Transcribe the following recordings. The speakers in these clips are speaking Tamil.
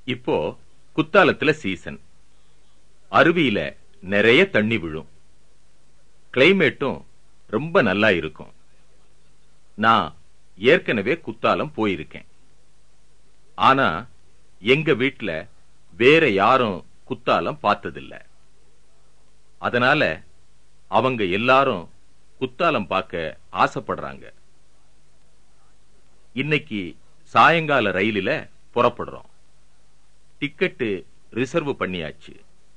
இப்போ குத்தாலத்துல சீசன் அருவியில நிறைய தண்ணி விழும் கிளைமேட்டும் ரொம்ப நல்லா இருக்கும் நான் ஏற்கனவே குத்தாலம் போயிருக்கேன் ஆனா எங்க வீட்ல வேற யாரும் குத்தாலம் பார்த்ததில்ல அதனால அவங்க எல்லாரும் குத்தாலம் பார்க்க ஆசைப்படுறாங்க இன்னைக்கு சாயங்கால ரயிலில புறப்படுறோம் டிக்கெட்டு ரிசர்வ் பண்ணியாச்சு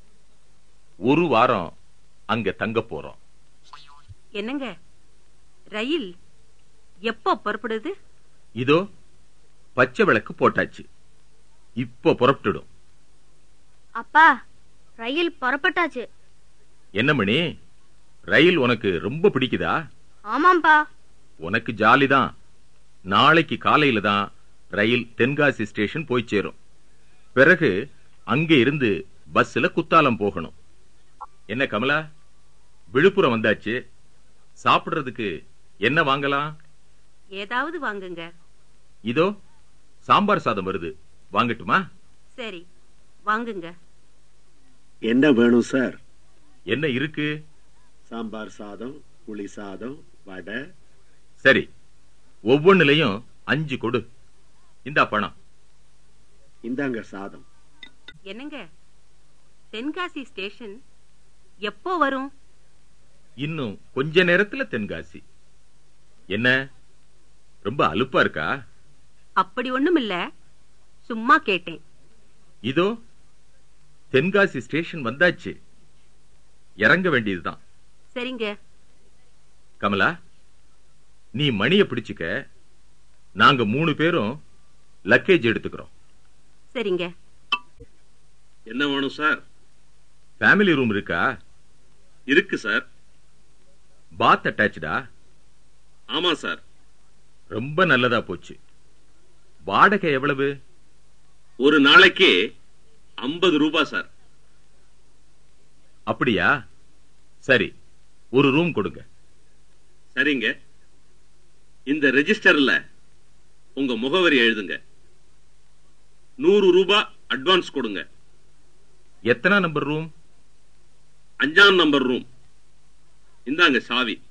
ஒரு வாரம் அங்க தங்க போறோம் என்னங்க ரயில் எப்போ புறப்படுது இதோ பச்சை விளக்கு போட்டாச்சு இப்போ புறப்பட்டுடும் அப்பா ரயில் புறப்பட்டாச்சு என்ன மணி ரயில் உனக்கு ரொம்ப பிடிக்குதா ஆமாம்பா உனக்கு ஜாலிதான் நாளைக்கு காலையில தான் ரயில் தென்காசி ஸ்டேஷன் போய் சேரும் பிறகு அங்க இருந்து பஸ்ல குத்தாலம் போகணும் என்ன கமலா விழுப்புரம் வந்தாச்சு சாப்பிடுறதுக்கு என்ன வாங்கலாம் ஏதாவது வாங்குங்க இதோ சாம்பார் சாதம் வருது வாங்கட்டுமா சரி வாங்குங்க என்ன வேணும் சார் என்ன இருக்கு சாம்பார் சாதம் புளி சாதம் வடை சரி ஒவ்வொன்னுலயும் அஞ்சு கொடு இந்தா பணம் இந்தாங்க சாதம் என்னங்க தென்காசி ஸ்டேஷன் எப்போ வரும் இன்னும் கொஞ்ச நேரத்துல தென்காசி என்ன ரொம்ப அலுப்பா இருக்கா அப்படி ஒண்ணும் இல்ல சும்மா கேட்டேன் இதோ தென்காசி ஸ்டேஷன் வந்தாச்சு இறங்க வேண்டியதுதான் சரிங்க கமலா நீ மணிய பிடிச்சுக்க நாங்க மூணு பேரும் லக்கேஜ் எடுத்துக்கிறோம் சரிங்க என்ன வேணும் சார் ஃபேமிலி ரூம் இருக்கா இருக்கு சார் பாத் அட்டாச்சா ஆமா சார் ரொம்ப நல்லதா போச்சு வாடகை எவ்வளவு ஒரு நாளைக்கு ஐம்பது ரூபாய் சார் அப்படியா சரி ஒரு ரூம் கொடுங்க சரிங்க இந்த ரெஜிஸ்டர்ல உங்க முகவரி எழுதுங்க நூறு ரூபாய் அட்வான்ஸ் கொடுங்க எத்தனை நம்பர் ரூம் அஞ்சாம் நம்பர் ரூம் இந்தாங்க சாவி